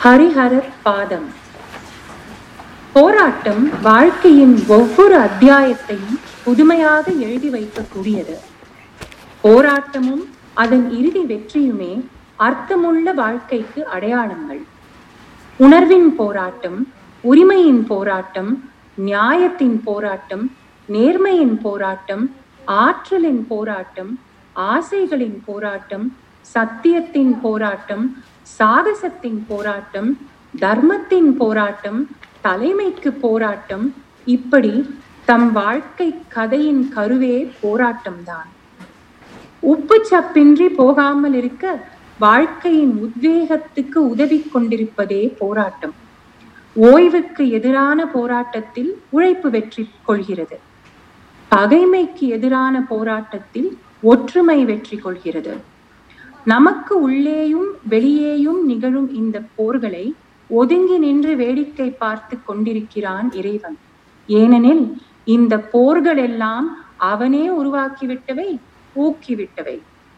ஹரிஹரர் பாதம் போராட்டம் வாழ்க்கையின் ஒவ்வொரு அத்தியாயத்தையும் புதுமையாக எழுதி வைக்கக்கூடியது போராட்டமும் அதன் இறுதி வெற்றியுமே அர்த்தமுள்ள வாழ்க்கைக்கு அடையாளங்கள் உணர்வின் போராட்டம் உரிமையின் போராட்டம் நியாயத்தின் போராட்டம் நேர்மையின் போராட்டம் ஆற்றலின் போராட்டம் ஆசைகளின் போராட்டம் சத்தியத்தின் போராட்டம் சாகசத்தின் போராட்டம் தர்மத்தின் போராட்டம் தலைமைக்கு போராட்டம் இப்படி தம் வாழ்க்கை கதையின் கருவே போராட்டம்தான் உப்பு சப்பின்றி போகாமல் இருக்க வாழ்க்கையின் உத்வேகத்துக்கு உதவி கொண்டிருப்பதே போராட்டம் ஓய்வுக்கு எதிரான போராட்டத்தில் உழைப்பு வெற்றி கொள்கிறது பகைமைக்கு எதிரான போராட்டத்தில் ஒற்றுமை வெற்றி கொள்கிறது நமக்கு உள்ளேயும் வெளியேயும் நிகழும் இந்த போர்களை ஒதுங்கி நின்று வேடிக்கை பார்த்து கொண்டிருக்கிறான் இறைவன் ஏனெனில் இந்த போர்கள் எல்லாம் அவனே உருவாக்கிவிட்டவை ஊக்கிவிட்டவை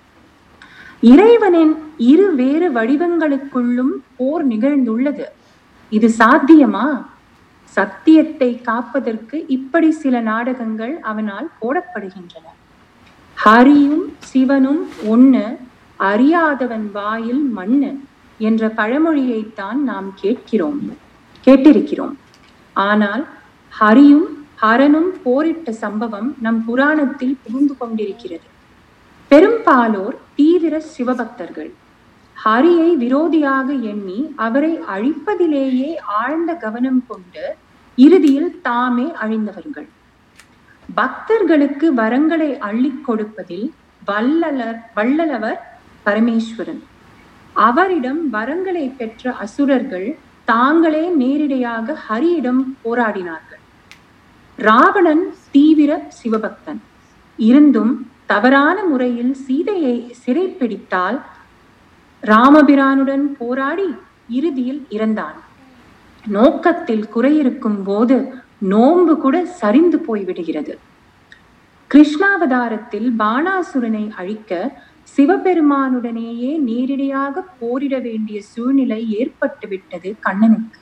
இறைவனின் இரு வேறு வடிவங்களுக்குள்ளும் போர் நிகழ்ந்துள்ளது இது சாத்தியமா சத்தியத்தை காப்பதற்கு இப்படி சில நாடகங்கள் அவனால் போடப்படுகின்றன ஹரியும் சிவனும் ஒண்ணு அறியாதவன் வாயில் மண்ணு என்ற பழமொழியைத்தான் நாம் கேட்கிறோம் கேட்டிருக்கிறோம் ஆனால் ஹரியும் ஹரனும் போரிட்ட சம்பவம் நம் புராணத்தில் புகுந்து கொண்டிருக்கிறது பெரும்பாலோர் தீவிர சிவபக்தர்கள் ஹரியை விரோதியாக எண்ணி அவரை அழிப்பதிலேயே ஆழ்ந்த கவனம் கொண்டு இறுதியில் தாமே அழிந்தவர்கள் பக்தர்களுக்கு வரங்களை அள்ளிக் கொடுப்பதில் வல்லலர் வல்லலவர் பரமேஸ்வரன் அவரிடம் வரங்களை பெற்ற அசுரர்கள் தாங்களே நேரிடையாக ஹரியிடம் போராடினார்கள் ராவணன் தீவிர சிவபக்தன் இருந்தும் தவறான முறையில் சீதையை சிறைப்பிடித்தால் ராமபிரானுடன் போராடி இறுதியில் இறந்தான் நோக்கத்தில் குறையிருக்கும் போது நோன்பு கூட சரிந்து போய்விடுகிறது கிருஷ்ணாவதாரத்தில் பாணாசுரனை அழிக்க சிவபெருமானுடனேயே நேரடியாக போரிட வேண்டிய சூழ்நிலை ஏற்பட்டு விட்டது கண்ணனுக்கு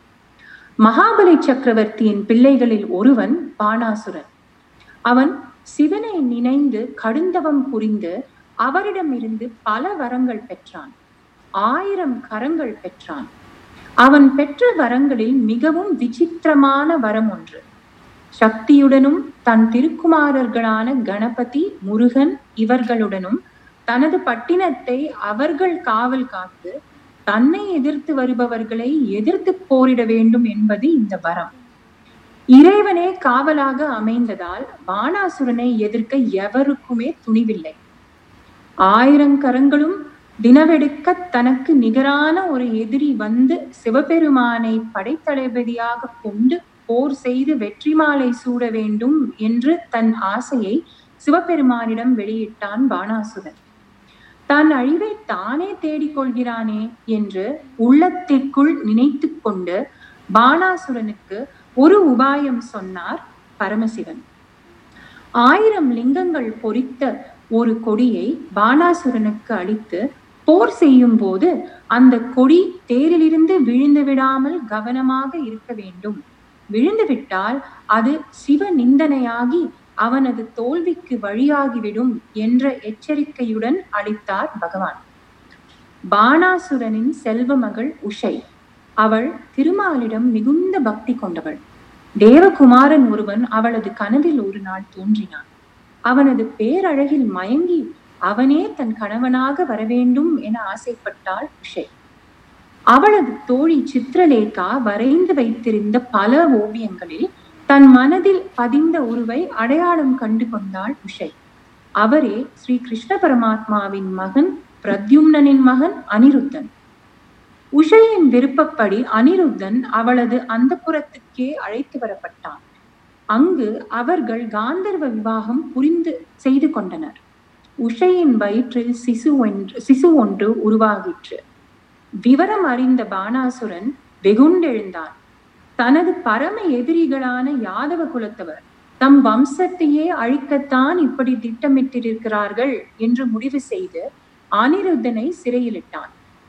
மகாபலி சக்கரவர்த்தியின் பிள்ளைகளில் ஒருவன் பாணாசுரன் அவன் சிவனை நினைந்து கடுந்தவம் புரிந்து அவரிடமிருந்து பல வரங்கள் பெற்றான் ஆயிரம் கரங்கள் பெற்றான் அவன் பெற்ற வரங்களில் மிகவும் விசித்திரமான வரம் ஒன்று சக்தியுடனும் தன் திருக்குமாரர்களான கணபதி முருகன் இவர்களுடனும் தனது பட்டினத்தை அவர்கள் காவல் காத்து தன்னை எதிர்த்து வருபவர்களை எதிர்த்து போரிட வேண்டும் என்பது இந்த வரம் இறைவனே காவலாக அமைந்ததால் பாணாசுரனை எதிர்க்க எவருக்குமே துணிவில்லை ஆயிரம் கரங்களும் தினவெடுக்க தனக்கு நிகரான ஒரு எதிரி வந்து சிவபெருமானை படைத்தளபதியாக கொண்டு போர் செய்து வெற்றி மாலை சூட வேண்டும் என்று தன் ஆசையை சிவபெருமானிடம் வெளியிட்டான் பாணாசுரன் தன் அழிவை தானே தேடிக்கொள்கிறானே என்று உள்ளத்திற்குள் நினைத்து கொண்டு பாணாசுரனுக்கு ஒரு உபாயம் சொன்னார் பரமசிவன் ஆயிரம் லிங்கங்கள் பொறித்த ஒரு கொடியை பாணாசுரனுக்கு அளித்து போர் செய்யும் போது அந்த கொடி தேரிலிருந்து விழுந்து விடாமல் கவனமாக இருக்க வேண்டும் விழுந்து விட்டால் அது சிவ நிந்தனையாகி அவனது தோல்விக்கு வழியாகிவிடும் என்ற எச்சரிக்கையுடன் அளித்தார் பகவான் பாணாசுரனின் செல்வ மகள் உஷை அவள் திருமாலிடம் மிகுந்த பக்தி கொண்டவள் தேவகுமாரன் ஒருவன் அவளது கனவில் ஒரு நாள் தோன்றினான் அவனது பேரழகில் மயங்கி அவனே தன் கணவனாக வரவேண்டும் என ஆசைப்பட்டாள் உஷை அவளது தோழி சித்திரலேகா வரைந்து வைத்திருந்த பல ஓவியங்களில் தன் மனதில் பதிந்த உருவை அடையாளம் கண்டு கொண்டாள் உஷை அவரே ஸ்ரீ கிருஷ்ண பரமாத்மாவின் மகன் பிரத்யும்னனின் மகன் அனிருத்தன் உஷையின் விருப்பப்படி அனிருத்தன் அவளது அந்த புறத்துக்கே அழைத்து வரப்பட்டான் அங்கு அவர்கள் காந்தர்வ விவாகம் புரிந்து செய்து கொண்டனர் உஷையின் வயிற்றில் சிசு ஒன்று சிசு ஒன்று உருவாகிற்று விவரம் அறிந்த பாணாசுரன் வெகுண்டெழுந்தான் தனது பரம எதிரிகளான யாதவ குலத்தவர் தம் வம்சத்தையே அழிக்கத்தான் இப்படி திட்டமிட்டிருக்கிறார்கள் என்று முடிவு செய்து அனிருத்தனை சிறையிலிட்டான்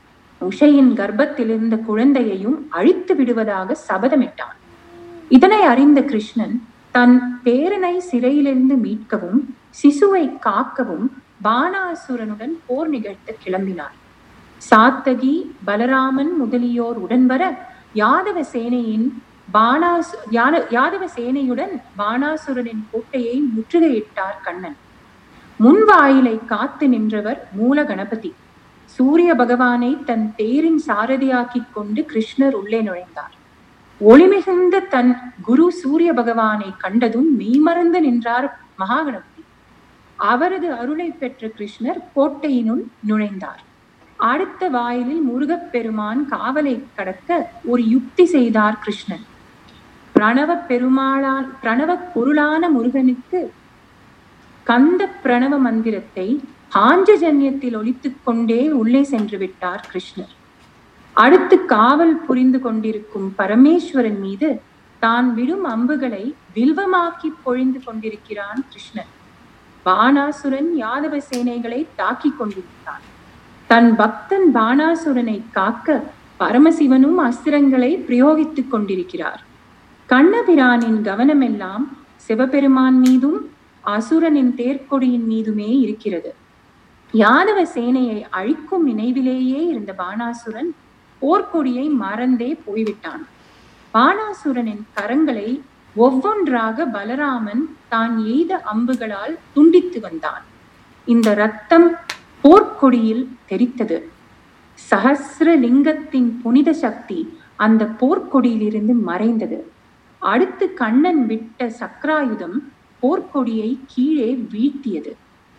உஷையின் கர்ப்பத்தில் இருந்த குழந்தையையும் அழித்து விடுவதாக சபதமிட்டான் இதனை அறிந்த கிருஷ்ணன் தன் பேரனை சிறையிலிருந்து மீட்கவும் சிசுவை காக்கவும் பானாசுரனுடன் போர் நிகழ்த்த கிளம்பினார் சாத்தகி பலராமன் முதலியோர் உடன் வர யாதவ சேனையின் பானாசு யான- யாதவ சேனையுடன் பானாசுரனின் கோட்டையை முற்றுகையிட்டார் கண்ணன் முன்வாயிலை காத்து நின்றவர் மூல கணபதி சூரிய பகவானை தன் தேரின் சாரதியாக்கிக் கொண்டு கிருஷ்ணர் உள்ளே நுழைந்தார் ஒளிமிகுந்த தன் குரு சூரிய பகவானை கண்டதும் மெய்மறந்து நின்றார் மகாகணபதி அவரது அருளை பெற்ற கிருஷ்ணர் கோட்டையினுள் நுழைந்தார் அடுத்த வாயிலில் முருகப் பெருமான் காவலை கடக்க ஒரு யுக்தி செய்தார் கிருஷ்ணன் பிரணவ பெருமாளால் பிரணவ பொருளான முருகனுக்கு கந்த பிரணவ மந்திரத்தை பாஞ்சஜன்யத்தில் ஒலித்துக் கொண்டே உள்ளே சென்று விட்டார் கிருஷ்ணர் அடுத்து காவல் புரிந்து கொண்டிருக்கும் பரமேஸ்வரன் மீது தான் விடும் அம்புகளை வில்வமாக்கி பொழிந்து கொண்டிருக்கிறான் கிருஷ்ணன் பானாசுரன் யாதவ சேனைகளை தாக்கிக் கொண்டிருந்தான் தன் பக்தன் பானாசுரனை காக்க பரமசிவனும் அஸ்திரங்களை பிரயோகித்துக் கொண்டிருக்கிறார் கண்ணபிரானின் கவனமெல்லாம் சிவபெருமான் மீதும் அசுரனின் தேர்க்கொடியின் மீதுமே இருக்கிறது யாதவ சேனையை அழிக்கும் நினைவிலேயே இருந்த பானாசுரன் போர்க்கொடியை மறந்தே போய்விட்டான் பானாசுரனின் கரங்களை ஒவ்வொன்றாக பலராமன் தான் எய்த அம்புகளால் துண்டித்து வந்தான் இந்த ரத்தம் போர்க்கொடியில் தெரித்தது சஹஸ்ர லிங்கத்தின் புனித சக்தி அந்த போர்க்கொடியிலிருந்து மறைந்தது அடுத்து கண்ணன் விட்ட சக்ராயுதம் போர்க்கொடியை கீழே வீழ்த்தியது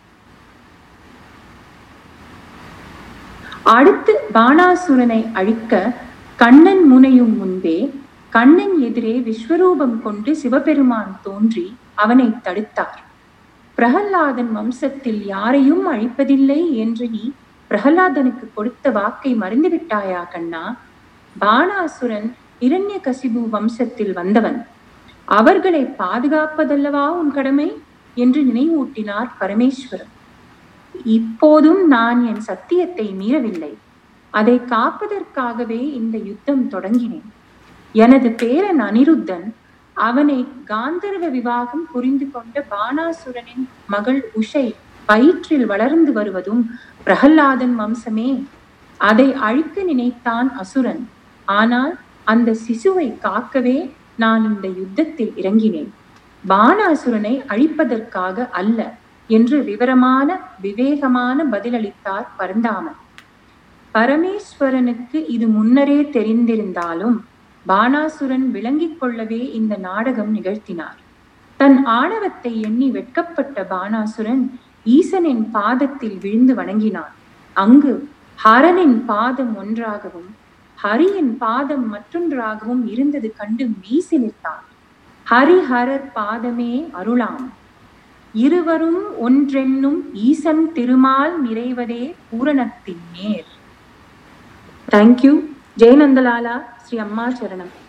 அடுத்து பானாசுரனை அழிக்க கண்ணன் முனையும் முன்பே கண்ணன் எதிரே விஸ்வரூபம் கொண்டு சிவபெருமான் தோன்றி அவனை தடுத்தார் பிரகல்லாதன் வம்சத்தில் யாரையும் அழிப்பதில்லை என்று நீ பிரகலாதனுக்கு கொடுத்த வாக்கை மறந்துவிட்டாயா கண்ணா பானாசுரன் இரண்ய கசிபு வம்சத்தில் வந்தவன் அவர்களை பாதுகாப்பதல்லவா உன் கடமை என்று நினைவூட்டினார் பரமேஸ்வரன் இப்போதும் நான் என் சத்தியத்தை மீறவில்லை அதை காப்பதற்காகவே இந்த யுத்தம் தொடங்கினேன் எனது பேரன் அனிருத்தன் அவனை காந்தர்வ விவாகம் புரிந்து கொண்ட பானாசுரனின் மகள் உஷை வயிற்றில் வளர்ந்து வருவதும் பிரகல்லாதன் வம்சமே அதை அழிக்க நினைத்தான் அசுரன் ஆனால் அந்த சிசுவை காக்கவே நான் இந்த யுத்தத்தில் இறங்கினேன் பானாசுரனை அழிப்பதற்காக அல்ல என்று விவரமான விவேகமான பதிலளித்தார் பரந்தாமன் பரமேஸ்வரனுக்கு இது முன்னரே தெரிந்திருந்தாலும் பானாசுரன் விளங்கிக் கொள்ளவே இந்த நாடகம் நிகழ்த்தினார் தன் ஆணவத்தை எண்ணி வெட்கப்பட்ட பானாசுரன் ஈசனின் பாதத்தில் விழுந்து வணங்கினான் அங்கு ஹரனின் பாதம் ஒன்றாகவும் ஹரியின் பாதம் மற்றொன்றாகவும் இருந்தது கண்டு மெய்சிலிர்த்தான் ஹரிஹரர் பாதமே அருளாம் இருவரும் ஒன்றென்னும் ஈசன் திருமால் நிறைவதே பூரணத்தின் நேர் தேங்க்யூ ஜெயநந்தலாலா ஸ்ரீ அம்மா சரணம்